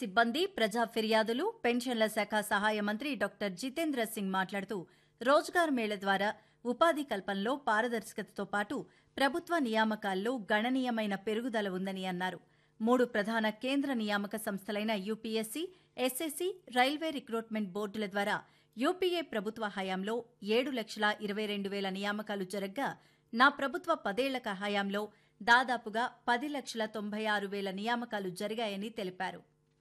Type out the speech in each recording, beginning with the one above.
సిబ్బంది ప్రజా ఫిర్యాదులు పెన్షన్ల శాఖ సహాయ మంత్రి డాక్టర్ జితేంద్ర సింగ్ మాట్లాడుతూ రోజ్గార్ మేళ ద్వారా ఉపాధి కల్పనలో పారదర్శకతతో పాటు ప్రభుత్వ నియామకాల్లో గణనీయమైన పెరుగుదల ఉందని అన్నారు మూడు ప్రధాన కేంద్ర నియామక సంస్థలైన యూపీఎస్సీ ఎస్ఎస్సీ రైల్వే రిక్రూట్మెంట్ బోర్డుల ద్వారా యూపీఏ ప్రభుత్వ హయాంలో ఏడు లక్షల ఇరవై రెండు వేల నియామకాలు జరగ్గా నా ప్రభుత్వ పదేళ్ల హయాంలో దాదాపుగా పది లక్షల తొంభై ఆరు వేల నియామకాలు జరిగాయని తెలిపారు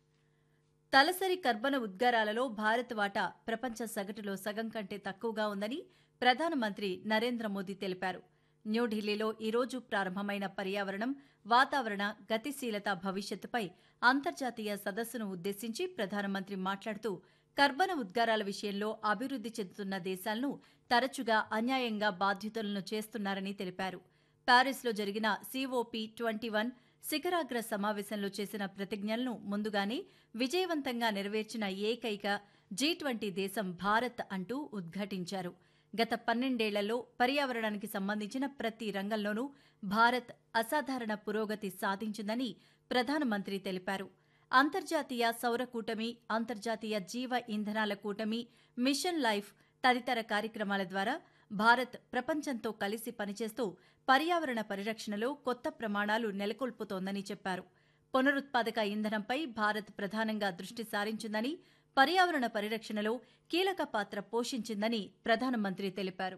తలసరి కర్బన ఉద్గారాలలో భారత్ వాటా ప్రపంచ సగటులో సగం కంటే తక్కువగా ఉందని ప్రధానమంత్రి నరేంద్ర మోదీ తెలిపారు న్యూఢిల్లీలో ఈరోజు ప్రారంభమైన పర్యావరణం వాతావరణ గతిశీలత భవిష్యత్తుపై అంతర్జాతీయ సదస్సును ఉద్దేశించి ప్రధానమంత్రి మాట్లాడుతూ కర్బన ఉద్గారాల విషయంలో అభివృద్ది చెందుతున్న దేశాలను తరచుగా అన్యాయంగా బాధ్యతలను చేస్తున్నారని తెలిపారు ప్యారిస్లో జరిగిన సిఓపి ట్వంటీ వన్ శిఖరాగ్ర సమావేశంలో చేసిన ప్రతిజ్ఞలను ముందుగానే విజయవంతంగా నెరవేర్చిన ఏకైక జీ ట్వంటీ దేశం భారత్ అంటూ ఉద్ఘాటించారు గత పన్నెండేళ్లలో పర్యావరణానికి సంబంధించిన ప్రతి రంగంలోనూ భారత్ అసాధారణ పురోగతి సాధించిందని ప్రధానమంత్రి తెలిపారు అంతర్జాతీయ సౌర కూటమి అంతర్జాతీయ జీవ ఇంధనాల కూటమి మిషన్ లైఫ్ తదితర కార్యక్రమాల ద్వారా భారత్ ప్రపంచంతో కలిసి పనిచేస్తూ పర్యావరణ పరిరక్షణలో కొత్త ప్రమాణాలు నెలకొల్పుతోందని చెప్పారు పునరుత్పాదక ఇంధనంపై భారత్ ప్రధానంగా దృష్టి సారించిందని పర్యావరణ పరిరక్షణలో కీలక పాత్ర పోషించిందని ప్రధానమంత్రి తెలిపారు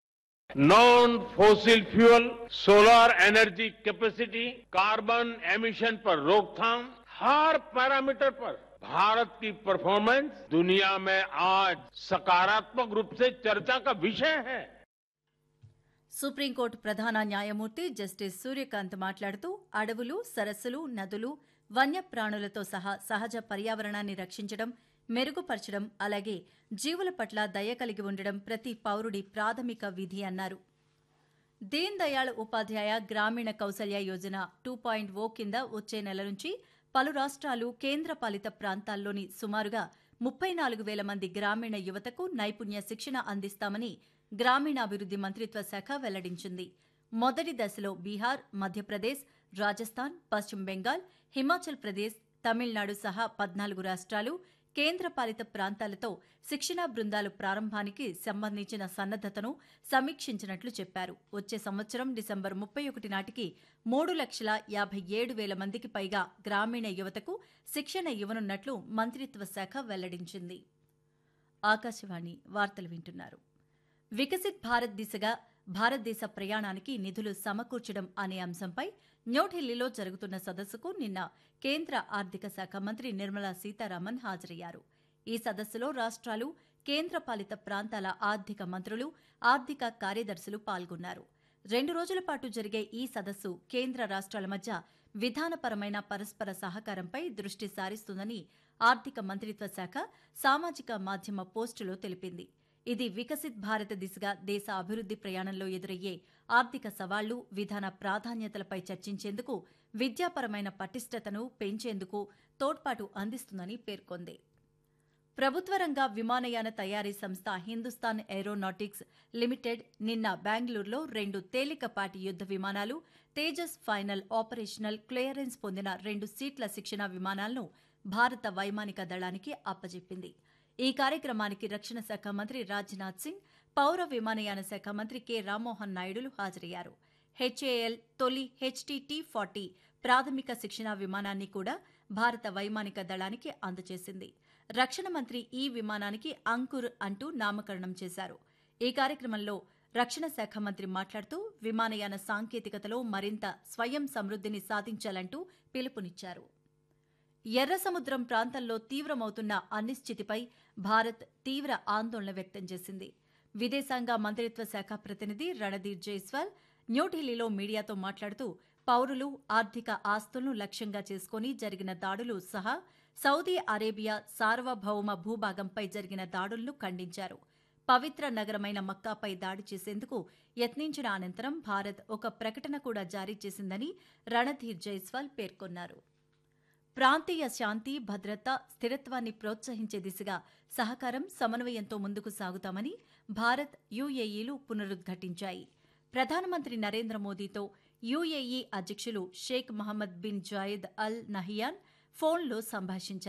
non fossil fuel solar energy capacity carbon emission पर रोकथाम हर पैरामीटर पर भारत की परफॉर्मेंस दुनिया में आज सकारात्मक रूप से चर्चा का विषय है సుప్రీంకోర్టు ప్రధాన న్యాయమూర్తి జస్టిస్ సూర్యకాంత్ మాట్లాడుతూ అడవులు సరస్సులు నదులు వన్యప్రాణులతో సహా సహజ పర్యావరణాన్ని రక్షించడం మెరుగుపరచడం అలాగే జీవుల పట్ల దయ కలిగి ఉండడం ప్రతి పౌరుడి ప్రాథమిక విధి అన్నారు Deen Dayal Upadhyaya Grameen Kaushalya Yojana two point o కింద వచ్చే నెల నుంచి పలు రాష్ట్రాలు కేంద్రపాలిత ప్రాంతాల్లోని సుమారుగా ముప్పై నాలుగు వేల మంది గ్రామీణ యువతకు నైపుణ్య శిక్షణ అందిస్తామని గ్రామీణాభివృద్ది మంత్రిత్వ శాఖ వెల్లడించింది మొదటి దశలో బీహార్ మధ్యప్రదేశ్ రాజస్థాన్ పశ్చిమ బెంగాల్ హిమాచల్ ప్రదేశ్ తమిళనాడు సహా పద్నాలుగు రాష్ట్రాలు కేంద్రపాలిత ప్రాంతాలతో శిక్షణా బృందాలు ప్రారంభానికి సంబంధించిన సన్నద్దతను సమీక్షించినట్లు చెప్పారు వచ్చే సంవత్సరం డిసెంబర్ ముప్పై ఒకటి నాటికి మూడు లక్షల యాభై ఏడు వేల మందికి పైగా గ్రామీణ యువతకు శిక్షణ ఇవ్వనున్నట్లు మంత్రిత్వ శాఖ వెల్లడించింది ఆకాశవాణి వార్తలు వింటున్నారు వికసిత్ భారత్ దిశగా భారతదేశ ప్రయాణానికి నిధులు సమకూర్చడం అనే అంశంపై న్యూఢిల్లీలో జరుగుతున్న సదస్సుకు నిన్న కేంద్ర ఆర్థిక శాఖ మంత్రి నిర్మలా సీతారామన్ హాజరయ్యారు ఈ సదస్సులో రాష్ట్రాలు కేంద్రపాలిత ప్రాంతాల ఆర్థిక మంత్రులు ఆర్థిక కార్యదర్శులు పాల్గొన్నారు రెండు రోజుల పాటు జరిగే ఈ సదస్సు కేంద్ర రాష్ట్రాల మధ్య విధానపరమైన పరస్పర సహకారంపై దృష్టి సారిస్తుందని ఆర్థిక మంత్రిత్వ శాఖ సామాజిక మాధ్యమ పోస్టులో తెలిపింది ఇది వికసిత్ భారత దిశగా దేశ అభివృద్ది ప్రయాణంలో ఎదురయ్యే ఆర్థిక సవాళ్లు విధాన ప్రాధాన్యతలపై చర్చించేందుకు విద్యాపరమైన పటిష్టతను పెంచేందుకు తోడ్పాటు అందిస్తుందని పేర్కొంది ప్రభుత్వ రంగ విమానయాన తయారీ సంస్థ హిందుస్థాన్ ఏరోనాటిక్స్ లిమిటెడ్ నిన్న బెంగళూరులో రెండు తేలికపాటి యుద్ద విమానాలు తేజస్ ఫైనల్ ఆపరేషనల్ క్లియరెన్స్ పొందిన రెండు సీట్ల శిక్షణ విమానాలను భారత వైమానిక దళానికి అప్పజెప్పింది ఈ కార్యక్రమానికి రక్షణ శాఖ మంత్రి రాజ్నాథ్ సింగ్ పౌర విమానయాన శాఖ మంత్రి కె రామ్మోహన్ నాయుడులు హాజరయ్యారు హెచ్ఏఎల్ తొలి హెచ్టీటీ ఫార్టీ ప్రాథమిక శిక్షణా విమానాన్ని కూడా భారత వైమానిక దళానికి అందజేసింది రక్షణ మంత్రి ఈ విమానానికి అంకుర్ అంటూ నామకరణం చేశారు ఈ కార్యక్రమంలో రక్షణ శాఖ మంత్రి మాట్లాడుతూ విమానయాన సాంకేతికతలో మరింత స్వయం సమృద్దిని సాధించాలంటూ పిలుపునిచ్చారు ఎర్ర సముద్రం ప్రాంతంలో తీవ్రమవుతున్న అనిశ్చితిపై భారత్ తీవ్ర ఆందోళన వ్యక్తం చేసింది విదేశాంగ మంత్రిత్వ శాఖ ప్రతినిధి రణధీర్ జైస్వాల్ న్యూఢిల్లీలో మీడియాతో మాట్లాడుతూ పౌరులు ఆర్థిక ఆస్తులను లక్ష్యంగా చేసుకుని జరిగిన దాడులు సహా సౌదీ అరేబియా సార్వభౌమ భూభాగంపై జరిగిన దాడులను ఖండించారు పవిత్ర నగరమైన మక్కాపై దాడి చేసేందుకు యత్నించిన అనంతరం భారత్ ఒక ప్రకటన కూడా జారీ చేసిందని రణధీర్ జైస్వాల్ పేర్కొన్నారు ప్రాంతీయ శాంతి భద్రత స్థిరత్వాన్ని ప్రోత్సహించే దిశగా సహకారం సమన్వయంతో ముందుకు సాగుతామని భారత్ యుఏఈలు పునరుద్ఘాటించాయి ప్రధానమంత్రి నరేంద్ర మోదీతో యుఏఈ అధ్యక్షులు Sheikh Mohamed bin Zayed Al Nahyan ఫోన్లో సంభాషించారు